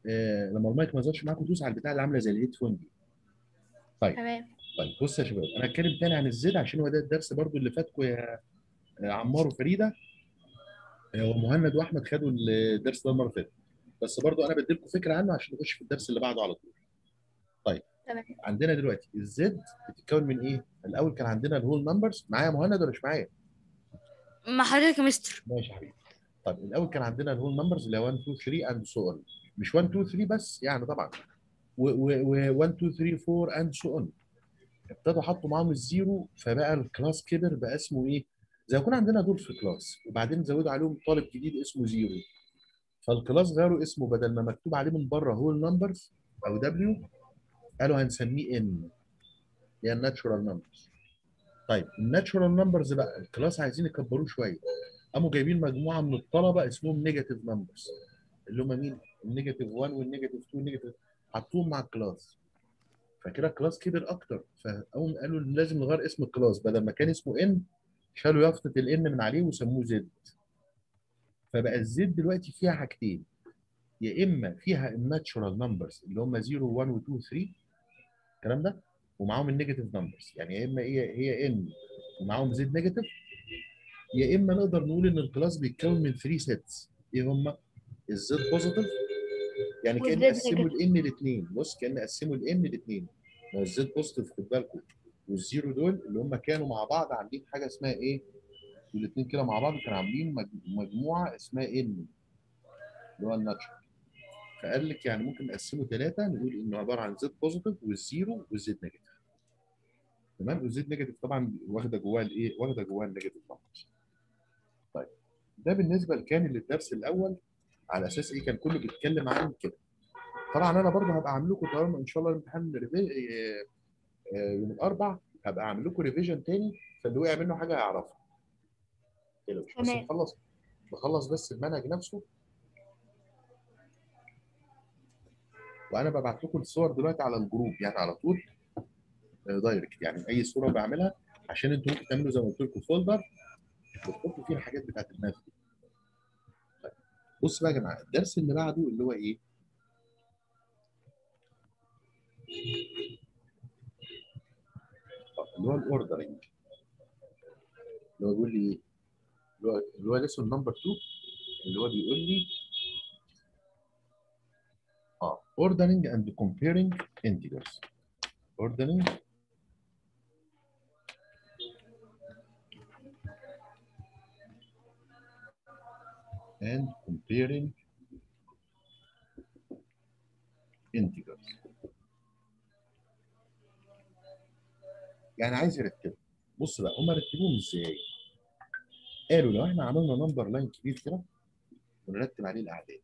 آه لما المايك ما ظهرش معاكم دوس على البتاع اللي عامله زي الهيدفون دي طيب تمام طيب بص يا شباب انا هتكلم تاني عن الزد عشان هو ده الدرس برضو اللي فاتكم يا يا عمار وفريده آه، ومهند واحمد خدوا الدرس ده المره اللي فاتت بس برضو انا بديلكم فكره عنه عشان نخش في الدرس اللي بعده على طول تمام عندنا دلوقتي الزد بتتكون من ايه؟ الاول كان عندنا الهول نمبرز معايا مهند ولا مش معايا؟ مع حضرتك يا مستر ماشي يا حبيبي طيب الاول كان عندنا الهول نمبرز اللي هي 1 2 3 اند سو اون مش 1 2 3 بس يعني طبعا و 1 2 3 4 اند سو اون ابتدوا حطوا معاهم الزيرو فبقى الكلاس كبر بقى اسمه ايه؟ زي ما يكون عندنا دول في كلاس وبعدين زودوا عليهم طالب جديد اسمه زيرو فالكلاس غيروا اسمه بدل ما مكتوب عليه من بره هول نمبرز او دبليو قالوا هنسميه ان اللي هي الناتشورال نمبرز طيب الناتشورال نمبرز بقى الكلاس عايزين يكبروه شويه قاموا جايبين مجموعه من الطلبه اسمهم نيجاتيف نمبرز اللي هم مين؟ النيجاتيف 1 والنيجاتيف 2 والنيجاتيف حطوهم مع الكلاس فكده الكلاس كبر اكتر فقاموا قالوا لازم نغير اسم الكلاس بدل ما كان اسمه ان شالوا يافطه الان من عليه وسموه زد فبقى الزد دلوقتي فيها حاجتين يا اما فيها الناتشورال نمبرز اللي هم 0 1 و 2 3 الكلام ده ومعاهم النيجاتيف نمبرز يعني يا اما هي هي ان ومعاهم زد نيجاتيف يا اما نقدر نقول ان الكلاس بيتكون من 3 سيتس ايه هم الزد بوزيتيف يعني كان والزد قسموا الان لاثنين بص كان قسموا الان لاثنين ما هو الزد بوزيتيف خد بالكم والزيرو دول اللي هم كانوا مع بعض عاملين حاجه اسمها ايه الاثنين كده مع بعض كانوا عاملين مج- مجموعه اسمها ان اللي هو الناتشورال فقال لك يعني ممكن نقسمه ثلاثه نقول انه عباره عن زد بوزيتيف والزيرو والزد نيجاتيف تمام والزد نيجاتيف طبعا واخده جواه الايه واخده جواه النيجاتيف نمبرز طيب ده بالنسبه لكان للدرس الاول على اساس ايه كان كله بيتكلم عن كده طبعا انا برضه هبقى عامل لكم طالما ان شاء الله الامتحان ريفي- آه، آه، يوم الاربع هبقى اعمل لكم ريفيجن تاني فاللي وقع منه حاجه هيعرفها كده مش بس تمام. نخلص نخلص بس المنهج نفسه وانا ببعت لكم الصور دلوقتي على الجروب يعني على طول آه، دايركت يعني اي صوره بعملها عشان انتوا ممكن تعملوا زي ما قلت لكم فولدر وتحطوا فيه الحاجات بتاعت الماث دي. طيب بص بقى يا جماعه الدرس اللي بعده اللي هو ايه؟ آه، اللي هو الاوردرنج اللي هو بيقول لي ايه؟ اللي هو اللي هو ليسون نمبر 2 اللي هو بيقول لي اه ordering and comparing integers ordering and comparing integers يعني عايز يرتبهم بص بقى هم رتبوهم ازاي؟ قالوا لو احنا عملنا نمبر لاين كبير كده ونرتب عليه الاعداد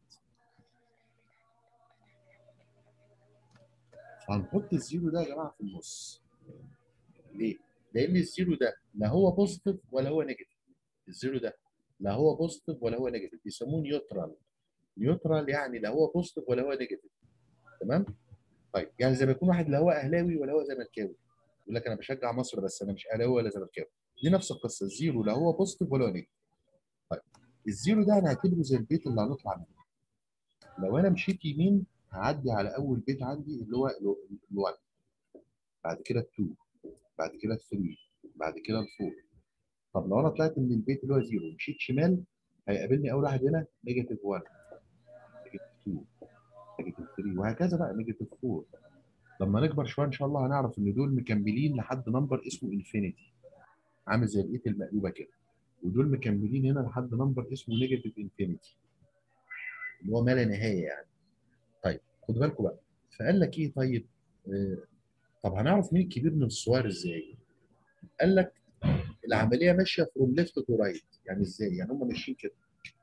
فهنحط الزيرو ده يا جماعه في النص ليه؟ لان الزيرو ده لا هو بوزيتيف ولا هو نيجاتيف الزيرو ده لا هو بوزيتيف ولا هو نيجاتيف بيسموه نيوترال نيوترال يعني لا هو بوزيتيف ولا هو نيجاتيف تمام؟ طيب يعني زي ما يكون واحد لا هو اهلاوي ولا هو زملكاوي يقول لك انا بشجع مصر بس انا مش اهلاوي ولا زملكاوي دي نفس القصه الزيرو لا هو بوزيتيف ولا هو نيجاتيف طيب الزيرو ده هنعتبره زي البيت اللي هنطلع منه لو انا مشيت يمين هعدي على اول بيت عندي اللي هو ال1 بعد كده ال2 بعد كده ال3 بعد كده ال4 طب لو انا طلعت من البيت اللي هو زيرو مشيت شمال هيقابلني اول واحد هنا نيجاتيف 1 نيجاتيف 2 نيجاتيف 3 وهكذا بقى نيجاتيف 4 لما نكبر شويه ان شاء الله هنعرف ان دول مكملين لحد نمبر اسمه انفينيتي عامل زي الايت المقلوبه كده ودول مكملين هنا لحد نمبر اسمه نيجاتيف انفينيتي اللي هو ما لا نهايه يعني طيب خدوا بالكم بقى فقال لك ايه طيب آه طب هنعرف مين الكبير من الصغير ازاي؟ قال لك العمليه ماشيه فروم ليفت تو رايت يعني ازاي؟ يعني هم ماشيين كده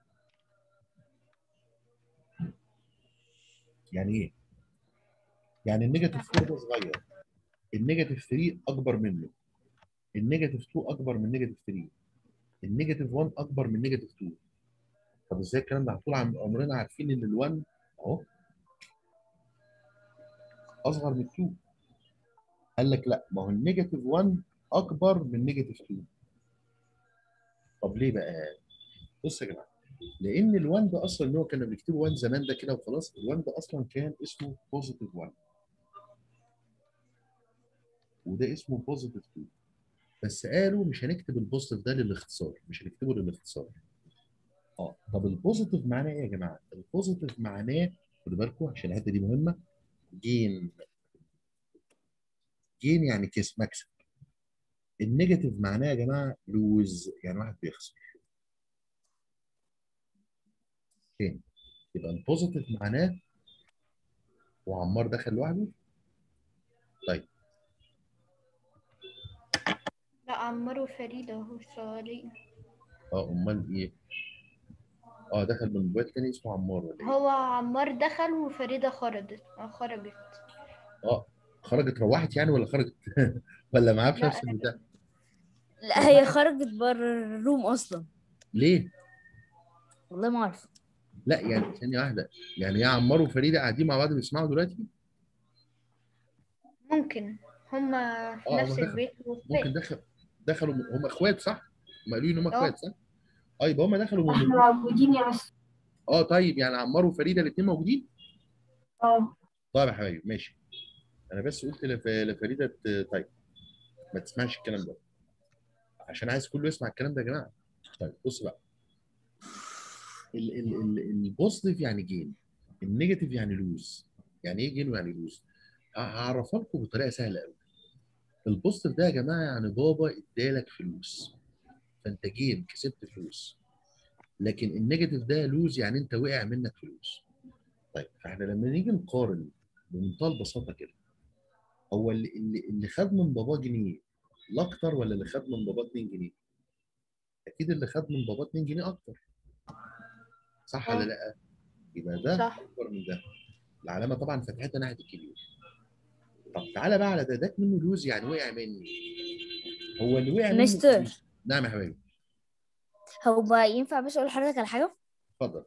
يعني ايه؟ يعني النيجاتيف 4 ده صغير النيجاتيف 3 اكبر منه النيجاتيف 2 اكبر من نيجاتيف 3 النيجاتيف 1 اكبر من نيجاتيف 2 طب ازاي الكلام ده؟ طول عم- عمرنا عارفين ان ال1 اهو اصغر من 2 قال لك لا ما هو النيجاتيف 1 اكبر من نيجاتيف 2 طب ليه بقى؟ بص يا جماعه لان ال1 ده اصلا اللي هو كنا بنكتبه 1 زمان ده كده وخلاص ال1 ده اصلا كان اسمه بوزيتيف 1 وده اسمه بوزيتيف 2 بس قالوا مش هنكتب البوزيتيف ده للاختصار مش هنكتبه للاختصار اه طب البوزيتيف معناه ايه يا جماعه؟ البوزيتيف معناه خدوا بالكم عشان الحته دي مهمه جين جين يعني كيس مكسب النيجاتيف معناه يا جماعه لوز يعني واحد بيخسر تاني يبقى البوزيتيف معناه وعمار دخل لوحده طيب لا عمار وفريدة هو شغالين اه امال ايه؟ اه دخل من موبايل تاني اسمه عمار ولا ايه؟ هو عمار دخل وفريدة خرجت خرجت اه خرجت روحت يعني ولا خرجت ولا معاه في لا، نفس البتاع؟ لا هي خرجت بره الروم اصلا ليه؟ والله ما اعرف لا يعني ثانية واحدة يعني يا عمار وفريدة قاعدين مع بعض بيسمعوا دلوقتي؟ ممكن هما في آه، نفس هما دخل- البيت ممكن دخل دخلوا من- هم اخوات صح؟ هم قالوا لي ان هم آه. اخوات صح؟ اه يبقى هم دخلوا من احنا موجودين يا بس اه طيب يعني عمار وفريده الاثنين موجودين؟ اه طيب يا حبايبي ماشي انا بس قلت لف... لفريده ت- طيب ما تسمعش الكلام ده عشان عايز كله يسمع الكلام ده يا جماعه طيب بص بقى ال ال ال البوزيتيف يعني جين النيجاتيف يعني لوز يعني ايه جين ويعني لوز هعرفها لكم بطريقه سهله قوي البوزيتيف ده يا جماعه يعني بابا ادالك فلوس فانت جين كسبت فلوس لكن النيجاتيف ده لوز يعني انت وقع منك فلوس طيب فاحنا لما نيجي نقارن بمنتهى البساطه كده هو اللي اللي, اللي خد من باباه جنيه لا اكتر ولا اللي خد من باباه 2 جنيه؟ اكيد اللي خد من باباه 2 جنيه اكتر صح ولا آه. لا؟ يبقى ده صح اكبر من ده العلامه طبعا فتحتها ناحيه الكبير طب تعالى بقى على ده داك منه لوز يعني وقع مني هو اللي وقع منه مستر. نعم يا حبيبي هو ينفع بس اقول لحضرتك على حاجه اتفضل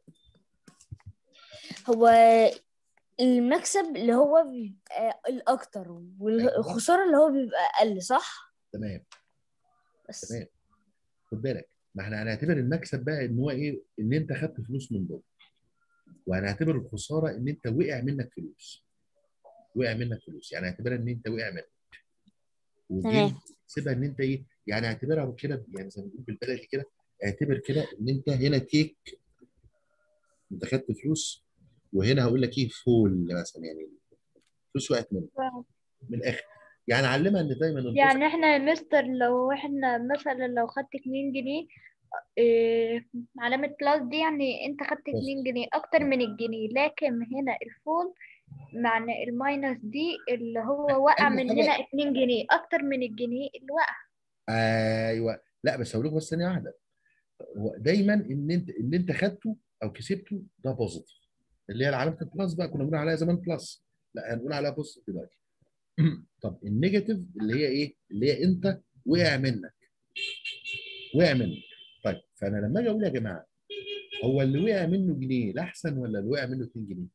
هو المكسب اللي هو بيبقى الاكتر والخساره اللي هو بيبقى اقل صح تمام بس تمام خد بالك ما احنا هنعتبر المكسب بقى ان هو ايه ان انت خدت فلوس من بابا وهنعتبر الخساره ان انت وقع منك فلوس وقع منك فلوس يعني اعتبرها ان انت وقع منك وجيت تمام. تحسبها ان انت ايه يعني اعتبرها كده يعني زي ما بنقول بالبلدي كده اعتبر كده ان انت هنا كيك انت خدت فلوس وهنا هقول لك ايه فول مثلا يعني فلوس وقعت منك من الاخر يعني علمها ان دايما الخسارة- يعني احنا يا مستر لو احنا مثلا لو خدت 2 جنيه إيه علامة بلس دي يعني انت خدت 2 جنيه اكتر من الجنيه لكن هنا الفول معنى الماينس دي اللي هو وقع أهم مننا حاجة- 2 جنيه اكتر من الجنيه اللي وقع ايوه لا بس هقول لكم بس ثانيه واحده هو دايما ان انت اللي انت خدته او كسبته ده بوزيتيف اللي هي علامه البلس بقى كنا بنقول عليها زمان بلس لا هنقول عليها بوزيتيف دلوقتي طب النيجاتيف اللي هي ايه؟ اللي هي انت وقع منك وقع منك طيب فانا لما اجي اقول يا جماعه هو اللي وقع منه جنيه لا احسن ولا اللي وقع منه 2 جنيه؟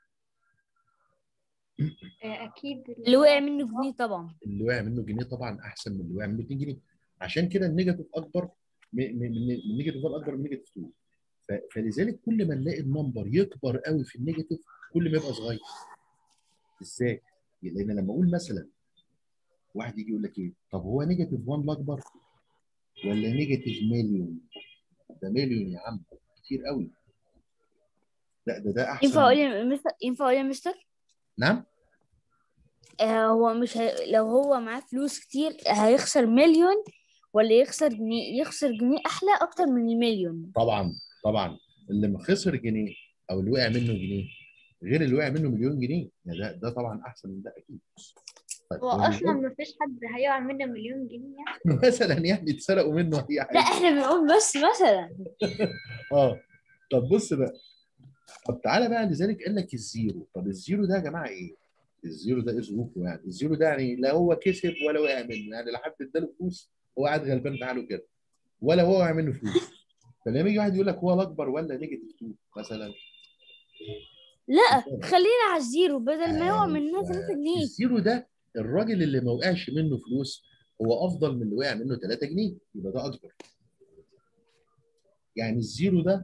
إيه اكيد اللي وقع منه جنيه طبعا اللي وقع منه جنيه طبعا احسن من اللي وقع منه 2 جنيه عشان كده النيجاتيف اكبر من من من النيجاتيف اكبر من النيجاتيف 2 ف- فلذلك كل ما نلاقي النمبر يكبر قوي في النيجاتيف كل ما يبقى صغير ازاي؟ لان لما اقول مثلا واحد يجي يقول لك ايه طب هو نيجاتيف 1 الاكبر ولا نيجاتيف مليون ده مليون يا عم كتير قوي لا ده ده احسن ينفع اقول يا مستر ينفع اقول يا مستر نعم آه هو مش هي... لو هو معاه فلوس كتير هيخسر مليون ولا يخسر جنيه يخسر جنيه احلى اكتر من المليون طبعا طبعا اللي خسر جنيه او اللي وقع منه جنيه غير اللي وقع منه مليون جنيه يعني ده ده طبعا احسن من ده اكيد طيب هو ولذلك اصلا مفيش حد هيقع منه مليون جنيه يعني مثلا يعني اتسرقوا منه اي لا حاجه احنا بنقول بس مثلا اه طب بص بقى طب تعالى بقى لذلك قال لك الزيرو طب الزيرو ده يا جماعه ايه؟ الزيرو ده ايه ظروفه يعني؟ الزيرو ده يعني لا هو كسب ولا وقع منه يعني لا حد اداله فلوس هو قاعد غلبان تعاله كده ولا هو وقع منه فلوس فلما يجي واحد يقول لك هو الاكبر ولا نيجاتيف 2 مثلا لا خلينا على الزيرو بدل ما يقع مننا أيوة. 3 جنيه الزيرو ده الراجل اللي ما وقعش منه فلوس هو افضل من اللي وقع منه 3 جنيه يبقى ده اكبر يعني الزيرو ده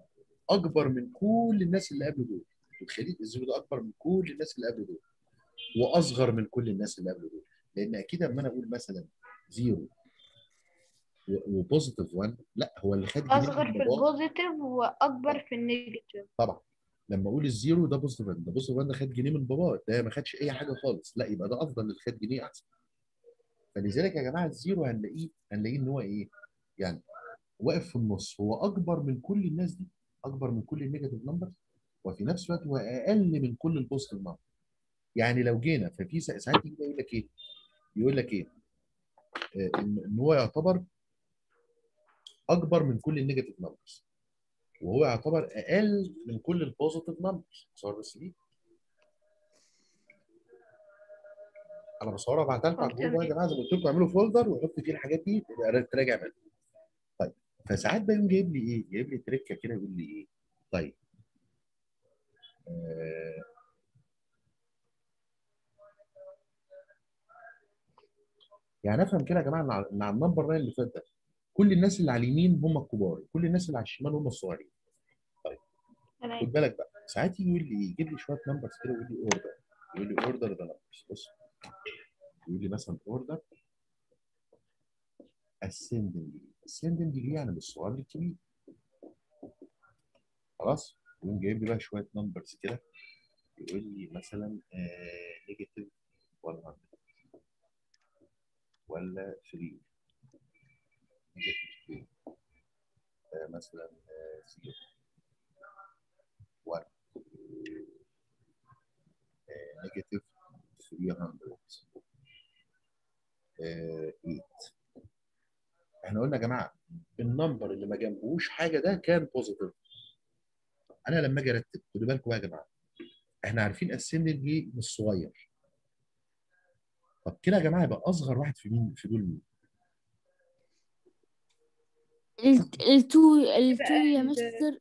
اكبر من كل الناس اللي قبل دول متخيلين الزيرو ده اكبر من كل الناس اللي قبل دول واصغر من كل الناس اللي قبل دول لان اكيد اما انا اقول مثلا زيرو و- وبوزيتيف 1 لا هو اللي خد جنيه اصغر من في باباه البوزيتيف واكبر في النيجاتيف طبعا لما اقول الزيرو ده بوزيتيف 1 ده بوزيتيف 1 ده خد جنيه من باباه ده ما خدش اي حاجه خالص لا يبقى ده افضل اللي خد جنيه احسن فلذلك يا جماعه الزيرو هنلاقيه هنلاقيه ان هو ايه يعني واقف في النص هو اكبر من كل الناس دي اكبر من كل النيجاتيف نمبرز وفي نفس الوقت هو اقل من كل البوزيتيف نمبر يعني لو جينا ففي سا- ساعات يجي يقول لك ايه يقول لك ايه آه، ان إن هو يعتبر اكبر من كل النيجاتيف نمبرز وهو يعتبر اقل من كل البوزيتيف نمبرز صور بس دي انا بصورها بعتها لكم على الجروب أهو يا جماعه زي ما قلت لكم اعملوا فولدر وحط فيه الحاجات دي تبقى تراجع منها طيب فساعات بقى يقوم جايب لي ايه؟ جايب لي تريكه كده يقول لي ايه؟ طيب آه يعني افهم كده يا جماعه ان على إن على النمبر لاين اللي فات ده كل الناس اللي على اليمين هم الكبار كل الناس اللي على الشمال هم الصغيرين تمام خد بالك بقى ساعات يجي يقول لي ايه يجيب لي شويه نمبرز كده ويقول لي اوردر يقول لي اوردر ذا نمبرز بص يقول لي مثلا اوردر ascending ascending دي يعني من الصغير للكبير خلاص يقوم جايب لي بقى شويه نمبرز كده يقول لي مثلا نيجاتيف 100 ولا 3 نيجاتيف 2 آه، مثلا 0 1 نيجاتيف 300 آه، 8 احنا قلنا يا جماعه النمبر اللي ما جنبهوش حاجه ده كان بوزيتيف انا لما اجي ارتب خدوا بالكم بقى يا جماعه احنا عارفين اسندنج دي مش صغير طب كده يا جماعه يبقى اصغر واحد في مين في دول مين؟ ال- التو التو بقى يا ال- مستر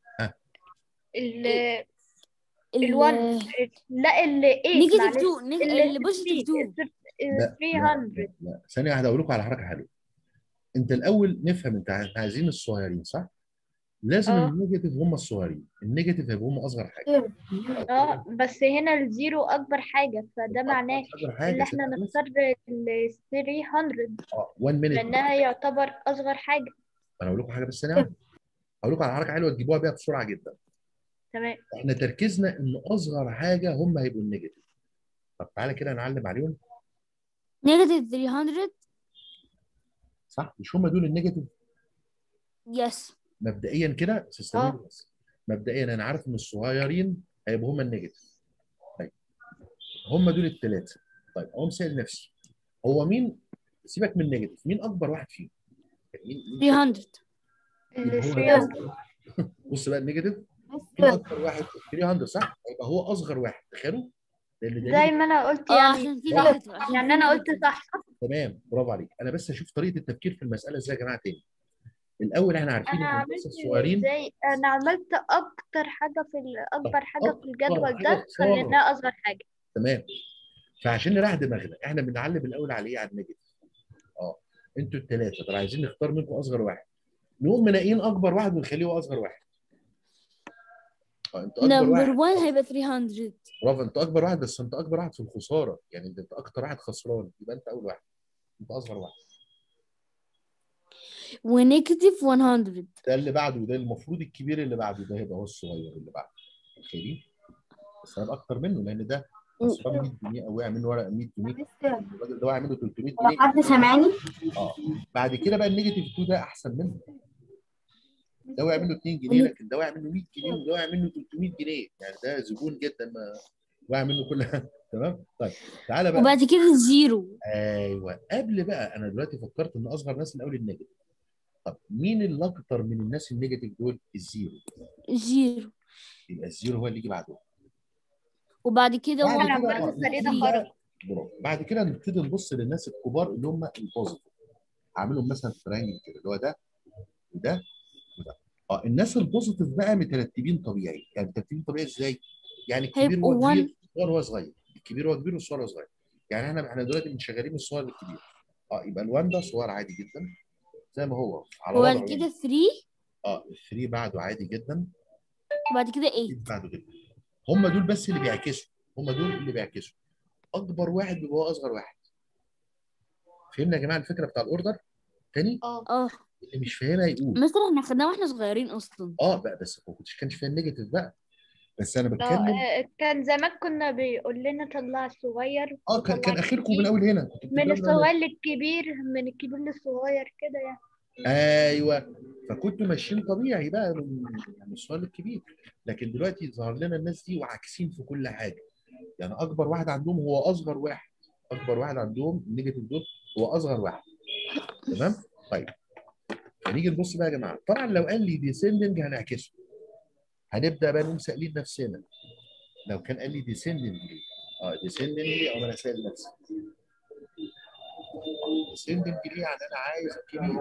ال ال- الوان لا ال 8 نيجاتيف معلش 2 نيج- ال اللي بوزيتيف 2 لا لا 300 لا, لا. ثانيه واحده اقول لكم على حركه حلوه انت الاول نفهم انت إحنا عايزين الصغيرين صح؟ لازم اه. النيجاتيف هم الصغيرين النيجاتيف هيبقوا هم اصغر حاجه اه بس هنا الزيرو اكبر حاجه فده معناه اصغر ان حاجه احنا ستة بس. نختار ال 300 اه 1 مينيت لانها يعتبر اصغر حاجه انا اقول لكم حاجه بس ثانيه واحده اقول لكم على حركه حلوه تجيبوها بيها بسرعه جدا تمام احنا تركيزنا ان اصغر حاجه هم هيبقوا النيجاتيف طب تعالى كده نعلم عليهم نيجاتيف 300 صح مش هم دول النيجاتيف يس مبدئيا كده سيستمين اه. بس مبدئيا انا عارف ان الصغيرين هيبقوا هم النيجاتيف طيب هم دول الثلاثه طيب اقوم سائل نفسي هو مين سيبك من النيجاتيف مين اكبر واحد فيهم مين مين 300 ال يبقى هو 300 ده. بص بقى النيجاتيف مين اكبر واحد 300 صح هيبقى هو اصغر واحد تخيلوا لان ده زي ما انا قلت اه يعني عشان في لا. نيجاتيف عشان يعني في انا قلت نيجاتيف. صح تمام برافو عليك انا بس اشوف طريقه التفكير في المساله ازاي يا جماعه تاني الاول احنا عارفين انا ان عملت الناس الصغيرين زي انا عملت اكتر حاجه في ال- اكبر حاجه في أكتر الجدول حاجة ده خسارة. خليناها اصغر حاجه تمام فعشان نريح دماغنا احنا بنعلم الاول على ايه على النيجاتيف اه انتوا الثلاثه طب عايزين نختار منكم اصغر واحد نقوم منقين اكبر واحد ونخليه هو اصغر واحد اه انت اكبر نمبر واحد 1 هيبقى 300 برافو انت اكبر واحد بس انت اكبر واحد في الخساره يعني انت اكتر واحد خسران يبقى انت اول واحد انت اصغر واحد ونيجاتيف 100 ده اللي بعده ده المفروض الكبير اللي بعده ده هيبقى هو الصغير اللي بعده متخيلين بس هيبقى اكتر منه لان ده خسران 100 جنيه او وقع منه ورقه 100 جنيه الراجل ده وقع منه 300 هو جنيه حد سامعني؟ اه بعد كده بقى النيجاتيف 2 ده احسن منه ده وقع منه 2 جنيه لكن ده وقع منه 100 جنيه وده وقع منه 300 جنيه يعني ده زبون جدا ما وقع منه كل حاجه تمام طيب تعالى بقى وبعد كده زيرو ايوه قبل بقى انا دلوقتي فكرت ان اصغر ناس الاول النيجاتيف طب مين اللي اكتر من الناس النيجاتيف دول الزيرو زيرو يبقى الزيرو هو اللي يجي بعده وبعد كده بعد انا كده عملت آه، فريده نبتدي خرج بقى- برافو. بعد كده نبتدي نبص للناس الكبار اللي هم البوزيتيف اعملهم مثلا ترينجل كده اللي هو ده وده وده اه الناس البوزيتيف بقى مترتبين طبيعي يعني مترتبين طبيعي ازاي؟ يعني الكبير هيبقوا هو كبير one. الصغير هو صغير الكبير هو كبير والصغير هو صغير يعني احنا احنا دلوقتي مشغلين الصغير للكبير اه يبقى الوان ده صغير عادي جدا زي ما هو على وبعد وضعه كده يعني. 3 اه الثري بعده عادي جدا وبعد كده 8 بعده كده هم دول بس اللي بيعكسوا هم دول اللي بيعكسوا اكبر واحد بيبقى هو اصغر واحد فهمنا يا جماعه الفكره بتاع الاوردر تاني اه اه اللي مش فاهمها يقول مستر احنا خدناه واحنا صغيرين اصلا اه بقى بس ما كنتش كانش فيها النيجاتيف بقى بس انا لو بتكلم آه، كان زمان كنا بيقول لنا طلع الصغير اه كان وطلع كان اخركم الكبير. من اول هنا كنتوا من بتبدأوا الصغير للكبير من الكبير للصغير كده يعني ايوه فكنتوا ماشيين طبيعي بقى من يعني السؤال الكبير لكن دلوقتي ظهر لنا الناس دي وعاكسين في كل حاجه يعني اكبر واحد عندهم هو اصغر واحد اكبر واحد عندهم النيجاتيف دول هو اصغر واحد تمام طيب هنيجي نبص بقى يا جماعه طبعا لو قال لي ديسندنج هنعكسه هنبدا بقى نقوم سائلين نفسنا لو كان قال لي ديسندنج اه ديسندنج او انا سائل نفسي ديسندنج ليه يعني انا عايز الكبير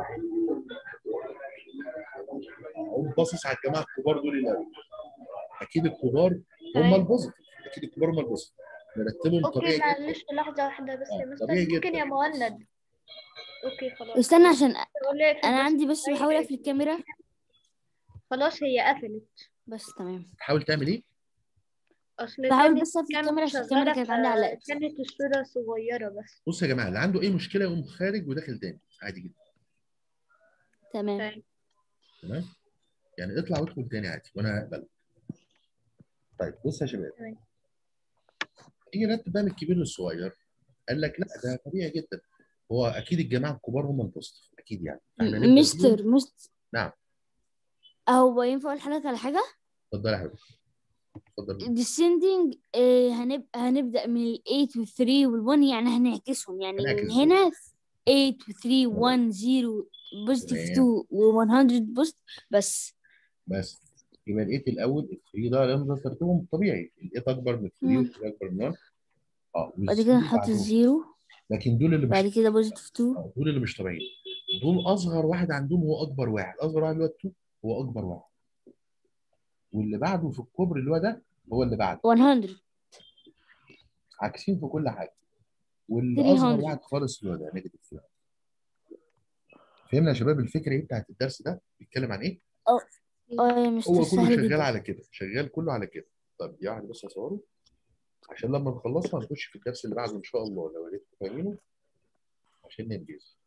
اقوم باصص على الجماعه الكبار دول الاول اكيد الكبار هم تمام. البوزيتيف اكيد الكبار هم البوزيتيف نرتبهم اوكي طبيعي جدا معلش لحظة واحدة بس آه، يا مستر طبيعي ممكن جدا. يا مهند اوكي خلاص استنى عشان أقول لك انا بس عندي بس بحاول اقفل الكاميرا خلاص هي قفلت بس تمام تحاول تعمل ايه؟ اصل بحاول كانت بس اقفل كانت الكاميرا عشان الكاميرا شغالة كانت عندي علقت كانت الصورة صغيرة بس بص يا جماعه اللي عنده اي مشكله يقوم خارج وداخل تاني عادي جدا تمام تمام. تمام يعني اطلع وادخل تاني عادي وانا هقبل طيب بص يا شباب تمام. نيجي نرتب بقى من الكبير للصغير قال لك لا ده طبيعي جدا هو اكيد الجماعه الكبار هم البوزيتيف اكيد يعني فاحنا نبدأ بيهم. مستر مستر نعم. هو ينفع اقول لحضرتك على حاجه اتفضل يا حبيبي اتفضل descending آه، هنب... هنبدأ من ال 8 وال 3 وال 1 يعني هنعكسهم يعني هنعكس من دول. هنا 8 و 3 1 0 بوزيتيف تمام. 2 و 100 بوست بس بس يبقى الايت الاول الثري ده لازم ترتيبهم طبيعي الايت اكبر من الثري مم. والثري اكبر من 1 اه بعد كده والزيرو نحط بعدهم. الزيرو لكن دول اللي مش بعد كده بوزيتيف 2 آه، دول اللي مش طبيعيين دول اصغر واحد عندهم هو اكبر واحد اصغر واحد اللي هو 2 هو اكبر واحد واللي بعده في الكبر اللي هو ده هو اللي بعده 100 عاكسين في كل حاجه واللي 300. اصغر واحد خالص اللي هو ده نيجاتيف 3 فهمنا يا شباب الفكره ايه بتاعت الدرس ده بيتكلم عن ايه اه يا مستر هو كله سهل شغال جدا على كده شغال كله على كده طب دي واحده بس اصوره عشان لما نخلصها نخش في الدرس اللي بعده ان شاء الله لو لقيتوا فاهمينه عشان ننجز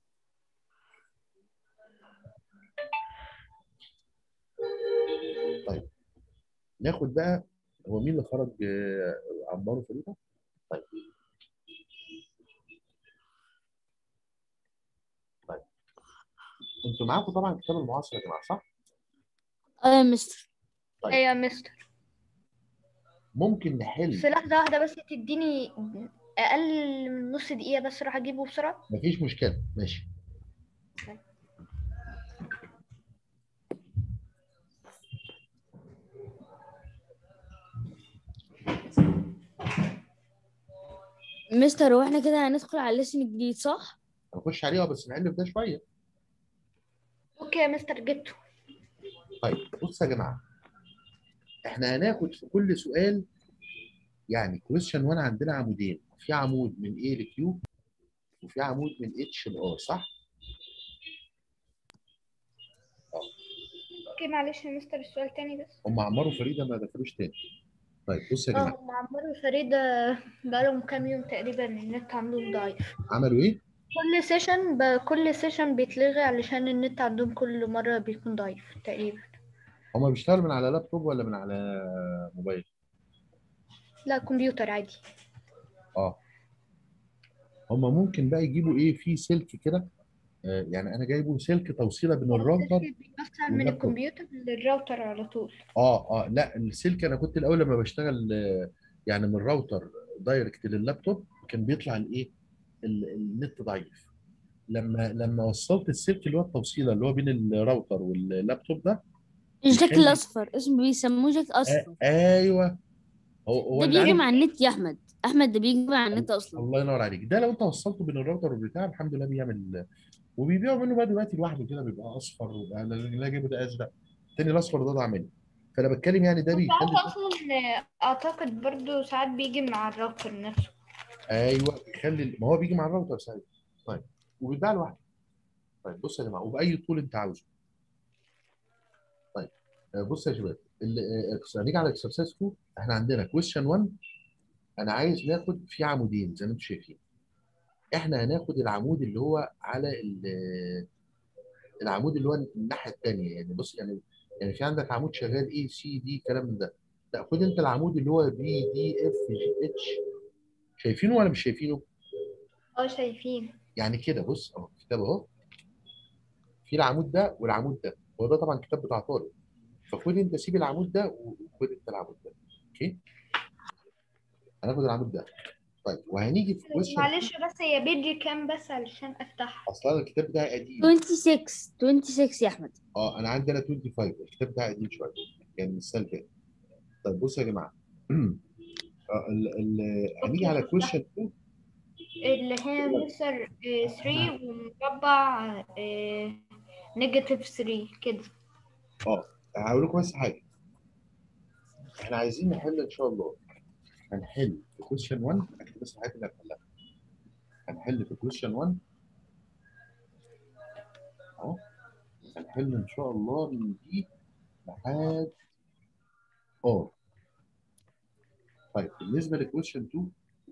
طيب ناخد بقى هو مين اللي خرج آه، عمار وفريده؟ طيب طيب انتوا معاكم طبعا كتاب المعاصر يا جماعه صح؟ اه يا مستر طيب. ايوه يا مستر ممكن بس نحل لحظة واحدة بس تديني أقل من نص دقيقة بس أروح أجيبه بسرعة مفيش مشكله ماشي مستر هو احنا كده هندخل على الليسن الجديد صح؟ هنخش عليها بس نحل في ده شويه أوكي يا مستر جبته طيب بص يا جماعه احنا هناخد في كل سؤال يعني كويشن 1 عندنا عمودين في عمود من A ل Q وفي عمود من H ل R صح؟ أوكي معلش يا مستر السؤال تاني بس هم عمار وفريده ما دخلوش تاني طيب بص يا جماعه اه مع عمار وفريدة بقالهم كام يوم تقريبا النت عندهم ضعيف عملوا ايه؟ كل سيشن ب... كل سيشن بيتلغي علشان النت عندهم كل مرة بيكون ضعيف تقريبا هم بيشتغلوا من على لابتوب ولا من على موبايل؟ لا كمبيوتر عادي اه هم ممكن بقى يجيبوا ايه في سلك كده آه يعني انا جايبه سلك توصيله بين الراوتر بيوصل من واللابتوب. الكمبيوتر للراوتر على طول اه اه لا السلك انا كنت الاول لما بشتغل آه، يعني من الراوتر دايركت لللابتوب كان بيطلع الايه ال- النت ضعيف لما لما وصلت السلك اللي هو التوصيله اللي هو بين الراوتر واللابتوب ده الجاك بيخلي- الاصفر اسمه بيسموه جاك اصفر آه ايوه هو هو ده اللي بيجي عارف- مع النت يا احمد احمد ده بيجي مع النت اصلا الله ينور عليك ده لو انت وصلته بين الراوتر والبتاع الحمد لله بيعمل وبيبيعوا منه بقى دلوقتي لوحده كده بيبقى اصفر وبقى لا لا جيبه ده ازرق التاني الاصفر ده ضاع مني فانا بتكلم يعني ده ساعات بيخلي اصلا اعتقد برضو ساعات بيجي مع الراوتر نفسه ايوه بيخلي ما هو بيجي مع الراوتر ساعتها طيب وبيتباع لوحده طيب بص يا جماعه وباي طول انت عاوزه طيب آه، بص يا شباب ال- آه، هنيجي على اكسرسايز 2 احنا عندنا كويشن 1 انا عايز ناخد فيه عمودين زي ما انتم شايفين احنا هناخد العمود اللي هو على ال- العمود اللي هو الناحيه الثانيه يعني بص يعني يعني في عندك عمود شغال اي سي دي كلام من ده لا خد انت العمود اللي هو بي دي اف جي اتش شايفينه ولا مش شايفينه؟ اه شايفين يعني كده بص اهو كتاب اهو في العمود ده والعمود ده هو ده طبعا كتاب بتاع طارق فخد انت سيب العمود ده وخد انت العمود ده اوكي هناخد العمود ده طيب وهنيجي في كويشن معلش بس هي بيجي كام بس علشان افتحها اصلا الكتاب بتاعي قديم 26 26 يا احمد اه انا عندي انا 25 الكتاب بتاعي قديم شويه كان من السنه اللي فاتت طيب بصوا يا جماعه آه، ال- ال- هنيجي على كويشن 2 اللي هي مستر 3 ومربع نيجاتيف 3 كده اه هقول لكم بس حاجه احنا عايزين نحل ان شاء الله هنحل في كويشن 1 اكتب بس الحاجات اللي هنحلها هنحل في كويشن 1 اهو هنحل ان شاء الله من دي لحد اه طيب بالنسبه لكويشن 2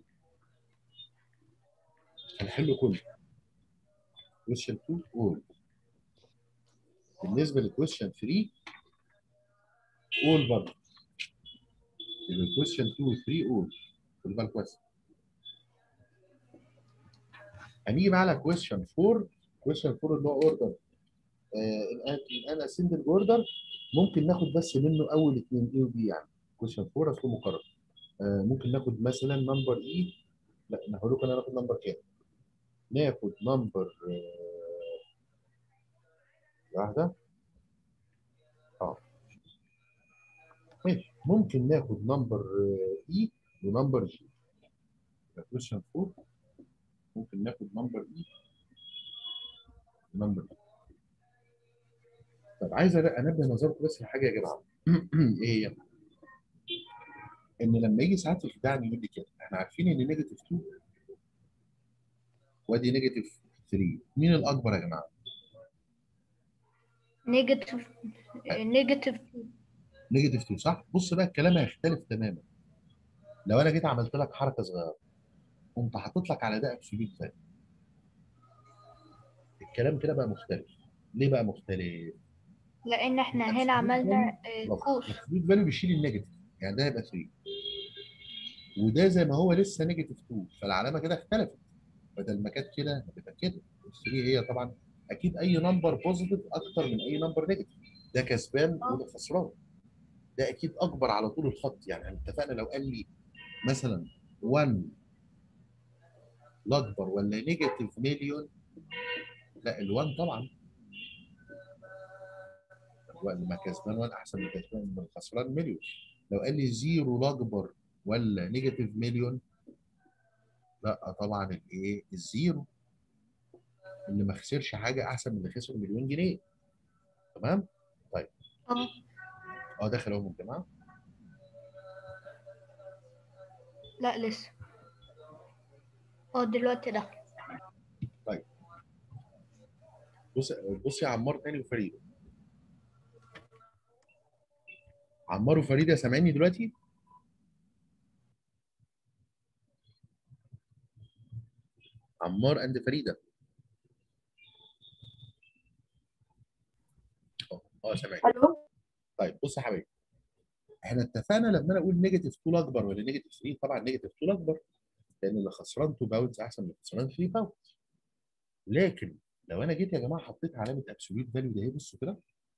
هنحله كله كويشن 2 اول بالنسبه لكويشن 3 اول برضه يبقى كويشن 2 و 3 اول خد بالك بس هنيجي بقى على كويشن 4 كويشن 4 اللي هو اوردر ان انا سنجل اوردر ممكن ناخد بس منه اول اثنين اي وبي يعني كويشن 4 اصله مكرر آه، ممكن ناخد مثلا نمبر اي لا انا هقول لكم انا ناخد نمبر كام ناخد نمبر واحده اه ماشي ممكن ناخد نمبر اي ونمبر جي كويشن 4 ممكن ناخد نمبر اي ونمبر جي طب عايز أنا- انبه نظركم بس لحاجه يا جماعه ايه هي؟ ان لما يجي ساعات في البتاع يقول لي كده احنا عارفين ان نيجاتيف 2 وادي نيجاتيف 3 مين الاكبر يا جماعه؟ نيجاتيف نيجاتيف نيجاتيف 2 صح؟ بص بقى الكلام هيختلف تماما لو انا جيت عملت لك حركه صغيره قمت حاطط لك على ده ابسوليوت فاليو الكلام كده بقى مختلف ليه بقى مختلف؟ لان احنا هنا عملنا آه، قوس الابسوليوت فاليو بيشيل النيجاتيف يعني ده هيبقى 3 وده زي ما هو لسه نيجاتيف 2 فالعلامه كده اختلفت بدل ما كانت كده هتبقى كده ال 3 هي طبعا اكيد اي نمبر بوزيتيف اكتر من اي نمبر نيجاتيف ده كسبان وده خسران ده اكيد اكبر على طول الخط يعني احنا اتفقنا لو قال لي مثلا 1 الاكبر ولا نيجاتيف مليون لا ال1 طبعا هو اللي ما كسبان 1 احسن من كسبان من خسران مليون لو قال لي زيرو الاكبر ولا نيجاتيف مليون لا طبعا الايه الزيرو اللي ما خسرش حاجه احسن من اللي خسر مليون جنيه تمام طيب اه اه داخل اهو يا جماعه لا لسه اه دلوقتي ده بص بص يا عمار تاني وفريده عمار وفريده سامعيني دلوقتي عمار اند فريده اه اه سامعين الو طيب بص يا حبيبي احنا اتفقنا لما انا اقول نيجاتيف 2 اكبر ولا نيجاتيف 3 طبعا نيجاتيف 2 اكبر لان اللي خسران 2 باوندز احسن من اللي خسران 3 باوندز لكن لو انا جيت يا جماعه حطيت علامه ابسوليوت فاليو ده اهي بصوا كده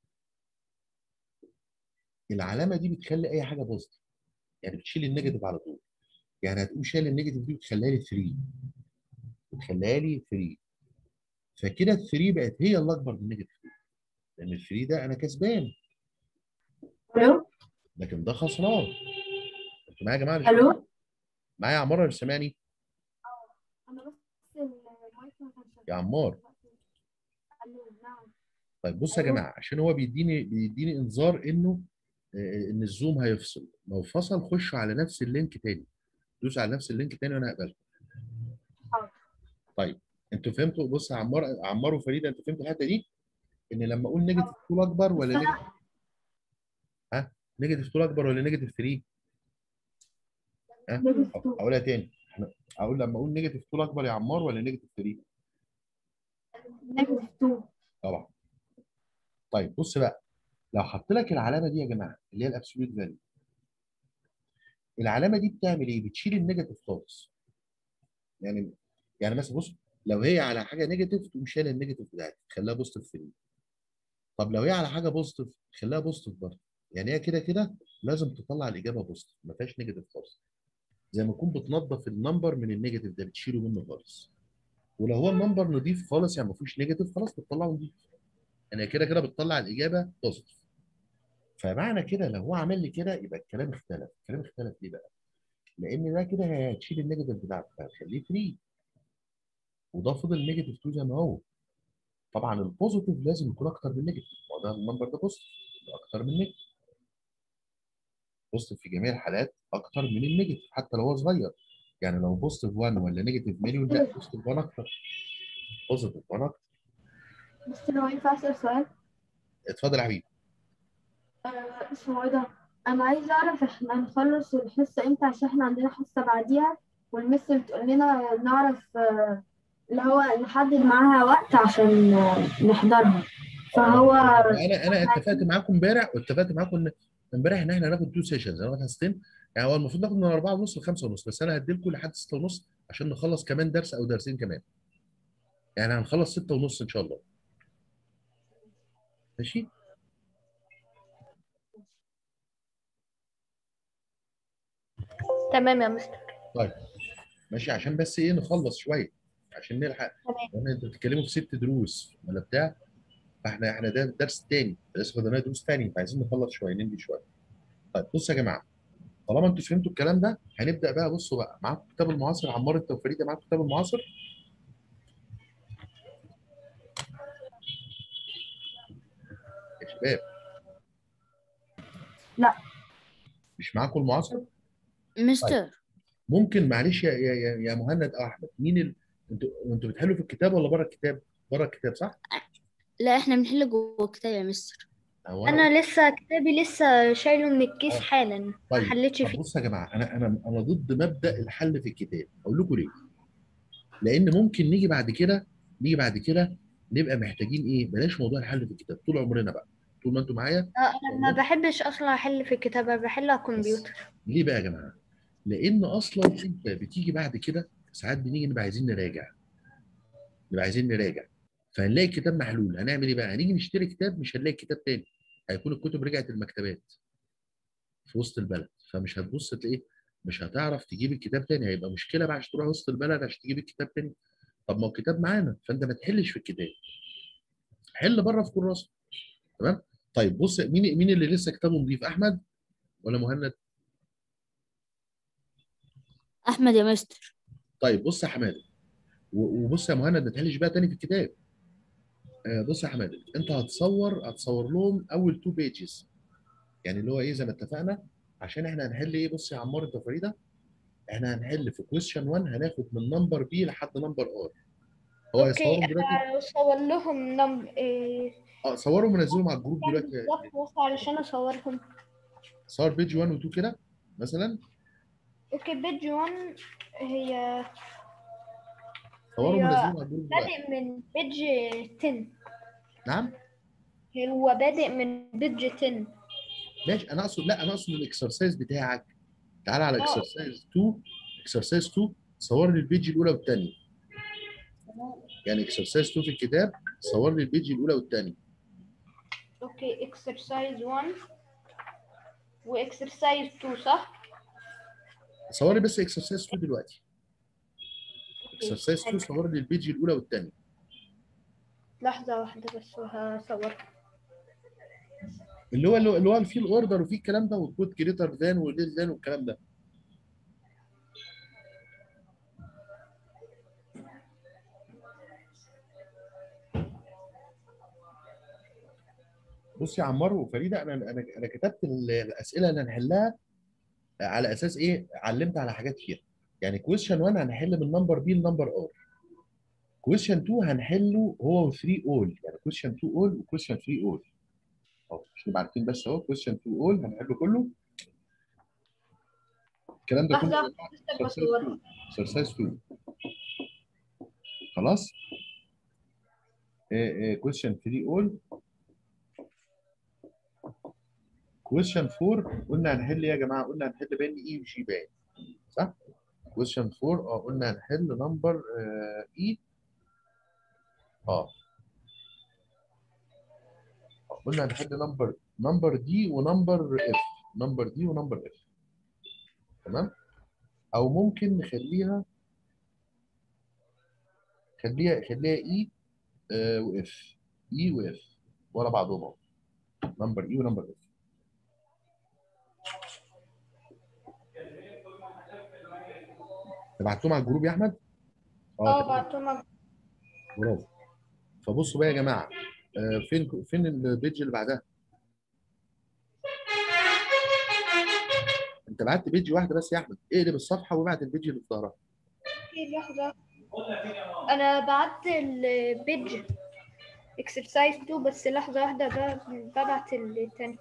العلامه دي بتخلي اي حاجه بوزيتيف يعني بتشيل النيجاتيف على طول يعني هتقوم شايل النيجاتيف دي وتخليها لي 3 وتخليها لي 3 فكده ال 3 بقت هي اللي اكبر من النيجاتيف 3 لان ال 3 ده انا كسبان الو لكن ده خسران انتوا معايا يا جماعه مش الو معايا يا عمار ولا مش سامعني انا بس المايك ما كانش يا عمار الو نعم طيب بص يا أيوه. جماعه عشان هو بيديني بيديني انذار انه آه، ان الزوم هيفصل لو فصل خشوا على نفس اللينك تاني دوس على نفس اللينك تاني وانا هقبلكم حاضر. طيب انتوا فهمتوا بص يا عمار عمار وفريده انتوا فهمتوا الحته دي ان لما اقول نيجاتيف 2 اكبر ولا بس أنا- نيجاتيف ها نيجاتيف 2 اكبر ولا نيجاتيف 3 ها نيجاتيف 2 اقولها تاني احنا اقول لما اقول نيجاتيف 2 اكبر يا عمار ولا نيجاتيف 3 نيجاتيف 2 طبعا طيب بص بقى لو حط لك العلامه دي يا جماعه اللي هي الابسوليوت فاليو العلامه دي بتعمل ايه بتشيل النيجاتيف خالص يعني يعني مثلا بص لو هي على حاجه نيجاتيف تقوم شايل النيجاتيف بتاعتك تخليها بوزيتيف 3 طب لو هي على حاجه بوزيتيف خليها بوزيتيف برضه يعني هي كده كده لازم تطلع الاجابه بوزيتيف ما فيهاش نيجاتيف خالص زي ما تكون بتنظف النمبر من النيجاتيف ده بتشيله منه خالص ولو هو النمبر نضيف خالص يعني ما فيهوش نيجاتيف خلاص بتطلعه نضيف يعني كده كده بتطلع الاجابه بوزيتيف فمعنى كده لو هو عمل لي كده يبقى الكلام اختلف الكلام اختلف ليه بقى لان ده كده هتشيل النيجاتيف بتاعك هتخليه 3 وده فضل نيجاتيف 2 زي ما هو طبعا البوزيتيف لازم يكون اكتر من النيجاتيف ما هو ده النمبر ده بوزيتيف يبقى اكتر من النيجاتيف بوزيتيف في جميع الحالات اكتر من النيجاتيف حتى لو هو صغير يعني لو بوزيتيف 1 ولا نيجاتيف مليون لا بوزيتيف 1 اكتر بوزيتيف 1 اكتر بس لو ينفع اسال سؤال اتفضل يا حبيبي آه، اسمه ايه ده انا عايزه اعرف احنا هنخلص الحصه امتى عشان احنا عندنا حصه بعديها والمس بتقول لنا نعرف آه، اللي هو نحدد معاها وقت عشان آه، نحضرها فهو انا انا اتفقت معاكم امبارح واتفقت معاكم ان امبارح ان احنا هناخد تو سيشنز هناخد حصتين يعني هو المفروض ناخد من 4 ونص ل 5 ونص بس انا هديلكم لحد 6 ونص عشان نخلص كمان درس او درسين كمان يعني هنخلص 6 ونص ان شاء الله ماشي تمام يا مستر ماشي عشان بس ايه نخلص شويه عشان نلحق تمام لان انتوا بتتكلموا في ست دروس ولا بتاع فاحنا احنا ده درس تاني لسه فاضل لنا دروس تاني فعايزين نخلص شويه ننجي شويه طيب بصوا يا جماعه طالما انتوا فهمتوا الكلام ده هنبدا بقى بصوا بقى معاكم كتاب المعاصر عمار انت وفريده معاكم كتاب المعاصر يا شباب لا. مش معاكم المعاصر مستر ممكن معلش يا يا يا, يا مهند او احمد مين ال... انتوا انتوا بتحلوا في الكتاب ولا بره الكتاب بره الكتاب صح لا احنا بنحل جوه الكتاب يا مستر هو انا لسه كتابي لسه شايله من الكيس آه. حالا ما طيب حلتش طب فيه بصوا يا جماعه انا انا انا ضد مبدا الحل في الكتاب اقول لكم ليه لان ممكن نيجي بعد كده نيجي بعد كده نبقى محتاجين ايه بلاش موضوع الحل في الكتاب طول عمرنا بقى طول ما انتم معايا آه، انا ما بحبش اصلا احل في الكتاب أنا بحل على الكمبيوتر ليه بقى يا جماعه لان اصلا انت بتيجي بعد كده ساعات بنيجي نبقى عايزين نراجع نبقى عايزين نراجع فهنلاقي الكتاب محلول هنعمل ايه بقى هنيجي نشتري كتاب مش هنلاقي كتاب تاني هيكون الكتب رجعت المكتبات في وسط البلد فمش هتبص تلاقيه مش هتعرف تجيب الكتاب تاني هيبقى مشكله بقى عشان تروح وسط البلد عشان تجيب الكتاب تاني طب ما هو الكتاب معانا فانت ما تحلش في الكتاب حل بره في كراسه تمام طيب بص مين مين اللي لسه كتابه نضيف احمد ولا مهند احمد يا مستر طيب بص يا حماده و- وبص يا مهند ما تحلش بقى تاني في الكتاب آه، بص يا حماده انت هتصور هتصور لهم اول تو بيجز يعني اللي هو ايه زي ما اتفقنا عشان احنا هنحل ايه بص يا عمار انت وفريده احنا هنحل في كويشن 1 هناخد من نمبر بي لحد نمبر ار هو اوكي هيصورهم دلوقتي انا صور لهم نم... إيه... اه صورهم ونزلهم على الجروب دلوقتي بالظبط بس علشان اصورهم صور بيج 1 و 2 كده مثلا اوكي بيج 1 هي صورهم هي ونزلهم على الجروب دلوقتي بادئ من بيج 10 نعم هو بادئ من بيج 10 ماشي انا اقصد لا انا اقصد الاكسرسايز بتاعك تعال على آه. اكسرسايز 2 اكسرسايز 2 صور لي البيج الاولى والثانيه يعني اكسرسايز 2 في الكتاب صور لي البيج الاولى والثانيه اوكي اكسرسايز 1 واكسرسايز 2 صح؟ صور لي بس اكسرسايز 2 دلوقتي اوكي اكسرسايز 2 صور لي البيج الاولى والثانيه لحظة واحدة بس وهصور اللي هو اللي هو فيه الاوردر وفيه الكلام ده والكود جريتر ذان وليس ذان والكلام ده بص يا عمار وفريده انا انا انا كتبت ال- الاسئله اللي هنحلها على اساس ايه علمت على حاجات فيها يعني كويشن 1 هنحل من نمبر بي لنمبر ار كويشن 2 هنحله هو و 3 اول يعني كويشن 2 اول وكويشن 3 اول اهو مش نبقى عارفين بس اهو كويشن 2 اول هنحله كله الكلام ده كله لحظة لسه بصور اكسرسايز 2 خلاص كويشن 3 اول كويشن 4 قلنا هنحل إيه يا جماعه قلنا هنحل بين اي وجي باين صح كويشن 4 اه قلنا هنحل نمبر اي اه قلنا هنحل نمبر نمبر دي ونمبر اف نمبر دي ونمبر اف تمام او ممكن نخليها خليها خليها اي آه واف اي واف ورا بعضهم اهو نمبر اي ونمبر اف بعتهم على الجروب يا احمد اه تمام. بعتهم برافو فبصوا بقى يا جماعه آه، فين فين البيج اللي بعدها انت بعت بيج واحده بس يا احمد اقلب الصفحه وابعت البيج اللي في ظهرها لحظة أنا بعت البيج اكسرسايز 2 بس لحظة واحدة ب- ببعت التاني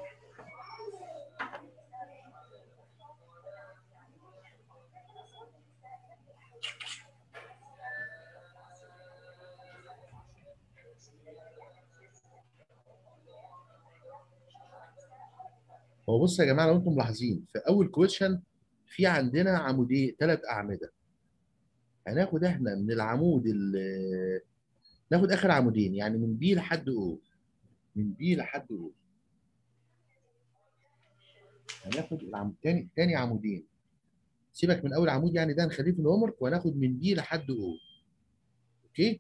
هو بص يا جماعه لو انتم ملاحظين في اول كويشن في عندنا عمودين ثلاث اعمده هناخد احنا من العمود ال- ناخد اخر عمودين يعني من بي لحد او من بي لحد او هناخد العمود تاني تاني عمودين سيبك من اول عمود يعني ده نخليه في الهوم ورك وهناخد من بي لحد او اوكي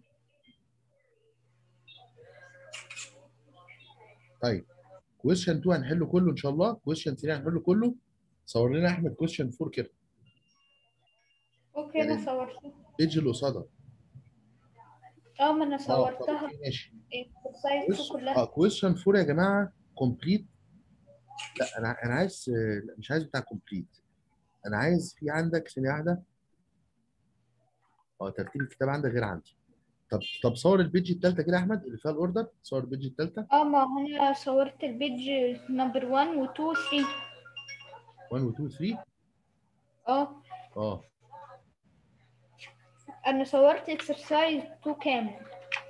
طيب كويشن 2 هنحله كله ان شاء الله كويشن 3 هنحله كله صور لنا احمد كويشن 4 كده اوكي انا صورتها البيج اللي قصادها اه ما انا اه طب صورتها أوكي، ماشي اكسرسايز 2 كلها اه كويشن 4 يا جماعه كومبليت لا انا انا عايز آه، لا مش عايز بتاع كومبليت انا عايز في عندك ثانيه واحده اه ترتيب الكتاب عندك غير عندي طب طب صور البيج الثالثه كده يا احمد اللي فيها الاوردر صور البيج الثالثه اه ما انا صورت البيج نمبر 1 و 2 و 3 1 و 2 و 3 اه اه انا صورت اكسرسايز 2 كامل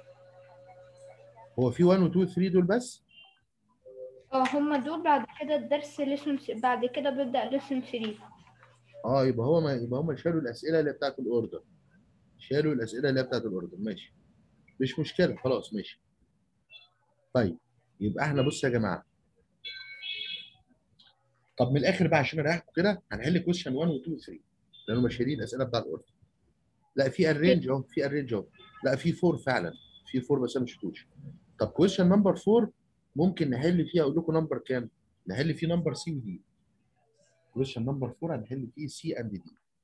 هو في 1 و 2 و 3 دول بس اه هما دول بعد كده الدرس ليسون بعد كده ببدأ ليسون 3 اه يبقى هو ما يبقى هم شالوا الاسئله اللي بتاعت الاوردر شالوا الاسئله اللي بتاعت الاوردر ماشي مش مشكله خلاص ماشي طيب يبقى احنا بص يا جماعه طب من الاخر بقى عشان اريحكم كده هنحل كويشن 1 و 2 و 3 لانهم مش شايلين الاسئله بتاع الاوردر لا في الرينج اهو في الرينج اهو لا في 4 فعلا في 4 بس انا مش شفتوش طب كويشن نمبر 4 ممكن نحل فيها اقول لكم نمبر كام نحل فيه نمبر سي ودي كويشن نمبر 4 هنحل فيه سي اند دي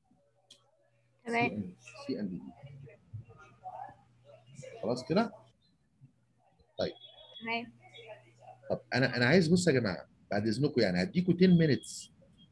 تمام سي اند دي خلاص كده تمام طب انا انا عايز بص يا جماعه بعد اذنكم يعني هديكم 10 مينتس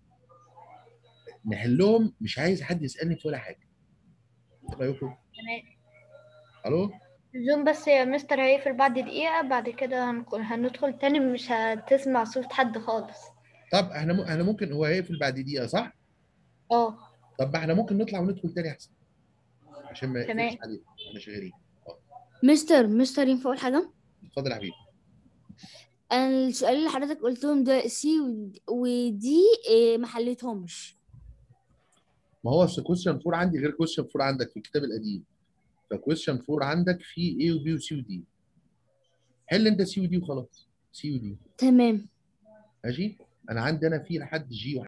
نحلهم مش عايز حد يسالني في ولا حاجه ايه رايكم تمام الو زوم بس يا مستر هيقفل بعد دقيقة بعد كده هنك- هندخل تاني مش هتسمع صوت حد خالص طب احنا م... احنا ممكن هو هيقفل بعد دقيقه صح اه طب ما احنا ممكن نطلع وندخل تاني احسن عشان ما تمام. يقفلش علينا احنا شغالين مستر مستر ينفع اقول حاجه اتفضل يا حبيبي انا السؤال اللي حضرتك قلتهم ده سي ودي إيه، ما حليتهمش ما هو كويشن 4 عندي غير كويشن 4 عندك في الكتاب القديم فكويشن 4 عندك فيه A وبي وسي ودي حل انت سي ودي وخلاص سي ودي تمام ماشي انا عندي انا في لحد جي